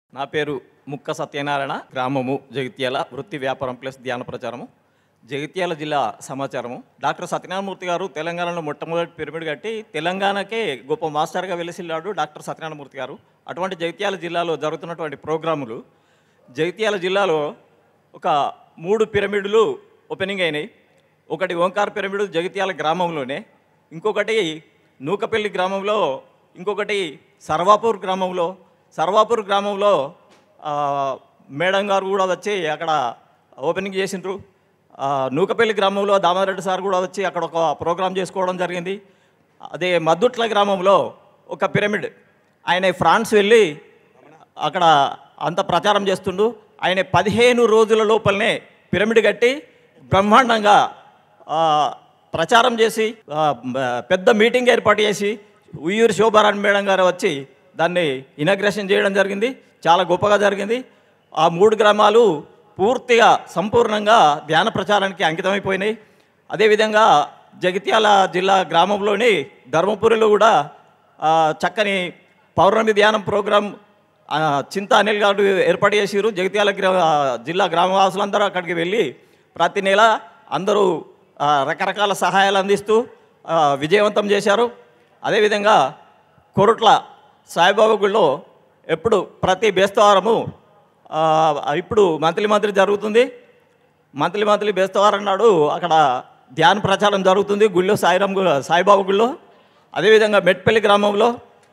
నా పేరు ముక్క సత్యనారాయణ గ్రామము జగిత్యాల వృత్తి వ్యాపారం ప్లస్ ధ్యాన ప్రచారము జగిత్యాల జిల్లా సమాచారము డాక్టర్ సత్యనారాయణమూర్తి గారు తెలంగాణలో మొట్టమొదటి పిరమిడ్ కట్టి తెలంగాణకే గొప్ప మాస్టర్గా వెలిసిల్లాడు డాక్టర్ సత్యనారాయణమూర్తి గారు అటువంటి జగిత్యాల జిల్లాలో జరుగుతున్నటువంటి ప్రోగ్రాములు జగిత్యాల జిల్లాలో ఒక మూడు పిరమిడ్లు ఓపెనింగ్ అయినాయి ఒకటి ఓంకార్ పిరమిడ్ జగిత్యాల గ్రామంలోనే ఇంకొకటి నూకపల్లి గ్రామంలో ఇంకొకటి సర్వాపూర్ గ్రామంలో సర్వాపూర్ గ్రామంలో ఆ, మేడం గారు కూడా వచ్చి అక్కడ ఓపెనింగ్ చేసిండ్రు ఆ, నూకపల్లి గ్రామంలో దామోదరెడ్డి సార్ కూడా వచ్చి అక్కడ ఒక ప్రోగ్రాం చేసుకోవడం జరిగింది అదే మద్దుట్ల గ్రామంలో ఒక పిరమిడ్ ఆయన ఫ్రాన్స్ వెళ్ళి అక్కడ అంత ప్రచారం చేస్తుండు ఆయన పదిహేను రోజుల లోపలనే పిరమిడ్ కట్టి బ్రహ్మాండంగా ఆ, ప్రచారం చేసి ఆ, బ- పెద్ద మీటింగ్ ఏర్పాటు చేసి ఉయ్యూరు శోభారాణి మేడం గారు వచ్చి దాన్ని ఇనాగ్రేషన్ చేయడం జరిగింది చాలా గొప్పగా జరిగింది ఆ మూడు గ్రామాలు పూర్తిగా సంపూర్ణంగా ధ్యాన ప్రచారానికి అంకితమైపోయినాయి అదేవిధంగా జగిత్యాల జిల్లా గ్రామంలోని ధర్మపురిలో కూడా ఆ, చక్కని పౌర్ణమి ధ్యానం ప్రోగ్రాం ఆ, చింత అనిల్ గారు ఏర్పాటు చేసిరు జగిత్యాల గ్రా జిల్లా గ్రామవాసులందరూ అక్కడికి వెళ్ళి ప్రతి నెల అందరూ ఆ, రకరకాల సహాయాలు అందిస్తూ ఆ, విజయవంతం చేశారు అదేవిధంగా కొరుట్ల సాయిబాబా గుడిలో ఎప్పుడు ప్రతి బేస్తవారము ఆ, ఇప్పుడు మంత్లీ మంత్లీ జరుగుతుంది మంత్లీ మంత్లీ బేస్తవారం నాడు అక్కడ ధ్యాన ప్రచారం జరుగుతుంది గుళ్ళో సాయిరాం గు సాయిబాబా గుళ్ళో అదేవిధంగా మెట్పల్లి గ్రామంలో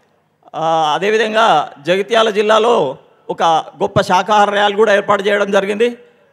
ఆ, అదేవిధంగా జగిత్యాల జిల్లాలో ఒక గొప్ప శాకాహారాలు కూడా ఏర్పాటు చేయడం జరిగింది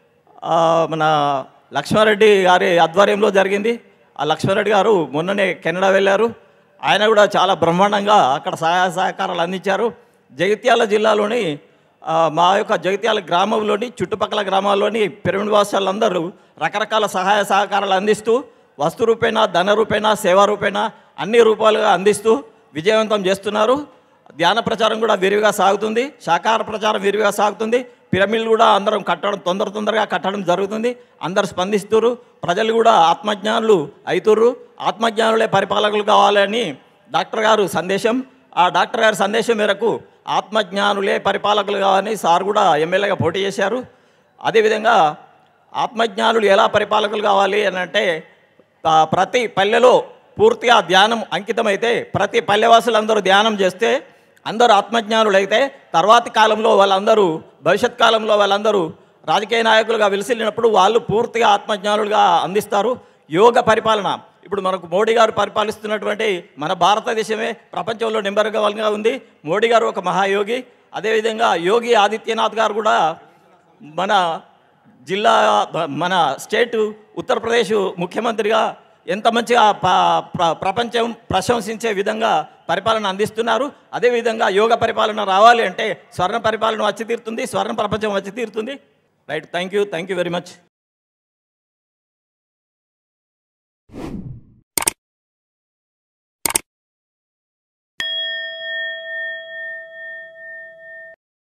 ఆ, మన లక్ష్మారెడ్డి గారి ఆధ్వర్యంలో జరిగింది ఆ లక్ష్మారెడ్డి గారు మొన్ననే కెనడా వెళ్ళారు ఆయన కూడా చాలా బ్రహ్మాండంగా అక్కడ సహాయ సహకారాలు అందించారు జగిత్యాల జిల్లాలోని ఆ, మా యొక్క జగిత్యాల గ్రామంలోని చుట్టుపక్కల గ్రామాల్లోని పిరమిడ్ వాసాలందరూ రకరకాల సహాయ సహకారాలు అందిస్తూ వస్తు రూపేణ ధన రూపేణ సేవా రూపేణ అన్ని రూపాలుగా అందిస్తూ విజయవంతం చేస్తున్నారు ధ్యాన ప్రచారం కూడా విరివిగా సాగుతుంది శాకాహార ప్రచారం విరివిగా సాగుతుంది పిరమిడ్లు కూడా అందరం కట్టడం తొందర తొందరగా కట్టడం జరుగుతుంది అందరు స్పందిస్తున్నారు ప్రజలు కూడా ఆత్మజ్ఞానులు అవుతుర్రు ఆత్మజ్ఞానులే పరిపాలకులు కావాలని డాక్టర్ గారు సందేశం ఆ డాక్టర్ గారి సందేశం మేరకు ఆత్మజ్ఞానులే పరిపాలకులు కావాలని సార్ కూడా ఎమ్మెల్యేగా పోటీ చేశారు అదేవిధంగా ఆత్మజ్ఞానులు ఎలా పరిపాలకులు కావాలి అని అంటే ఆ, ప్రతి పల్లెలో పూర్తిగా ధ్యానం అంకితమైతే ప్రతి పల్లెవాసులందరూ ధ్యానం చేస్తే అందరూ ఆత్మజ్ఞానులైతే తర్వాతి కాలంలో వాళ్ళందరూ భవిష్యత్ కాలంలో వాళ్ళందరూ రాజకీయ నాయకులుగా విలిసిల్లినప్పుడు వాళ్ళు పూర్తిగా ఆత్మజ్ఞానులుగా అందిస్తారు యోగ పరిపాలన ఇప్పుడు మనకు మోడీ గారు పరిపాలిస్తున్నటువంటి మన భారతదేశమే ప్రపంచంలో నెంబర్ వన్గా ఉంది మోడీ గారు ఒక మహాయోగి అదేవిధంగా యోగి ఆదిత్యనాథ్ గారు కూడా మన జిల్లా మన స్టేట్ ఉత్తరప్రదేశ్ ముఖ్యమంత్రిగా ఎంత మంచిగా ప- ప్ర- ప్రపంచం ప్రశంసించే విధంగా పరిపాలన అందిస్తున్నారు అదేవిధంగా యోగ పరిపాలన రావాలి అంటే స్వర్ణ పరిపాలన వచ్చి తీరుతుంది స్వర్ణ ప్రపంచం వచ్చి తీరుతుంది right thank you thank you very much